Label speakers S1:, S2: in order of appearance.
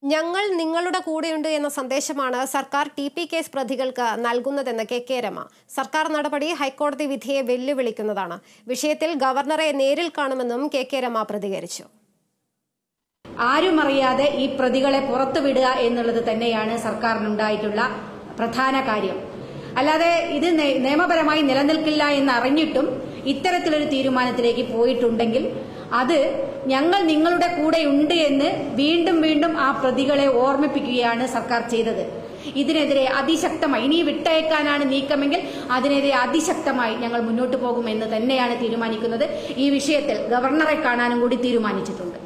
S1: ഞങ്ങൾ നിങ്ങളുടെ കൂടെയുണ്ട് എന്ന സന്ദേശമാണ് സർക്കാർ ടി പി കേസ് പ്രതികൾക്ക് നൽകുന്നതെന്ന് കെ കെ രമ സർക്കാർ നടപടി ഹൈക്കോടതി വിധിയെ വെല്ലുവിളിക്കുന്നതാണ് വിഷയത്തിൽ ഗവർണറെ നേരിൽ കാണുമെന്നും കെ കെ രമ പ്രതികരിച്ചു
S2: ആരും അറിയാതെ ഈ പ്രതികളെ പുറത്തുവിടുക എന്നുള്ളത് തന്നെയാണ് സർക്കാരിനുണ്ടായിട്ടുള്ള പ്രധാന കാര്യം അല്ലാതെ ഇത് നയ- നിയമപരമായി നിലനിൽക്കില്ല എന്ന് അറിഞ്ഞിട്ടും ഇത്തരത്തിലൊരു തീരുമാനത്തിലേക്ക് പോയിട്ടുണ്ടെങ്കിൽ അത് ഞങ്ങൾ നിങ്ങളുടെ കൂടെയുണ്ട് എന്ന് വീണ്ടും വീണ്ടും ആ പ്രതികളെ ഓർമ്മിപ്പിക്കുകയാണ് സർക്കാർ ചെയ്തത് ഇതിനെതിരെ അതിശക്തമായി ഇനി വിട്ടയക്കാനാണ് നീക്കമെങ്കിൽ അതിനെതിരെ അതിശക്തമായി ഞങ്ങൾ മുന്നോട്ട് പോകുമെന്ന് തന്നെയാണ് തീരുമാനിക്കുന്നത് ഈ വിഷയത്തിൽ ഗവർണറെ കാണാനും കൂടി തീരുമാനിച്ചിട്ടുണ്ട്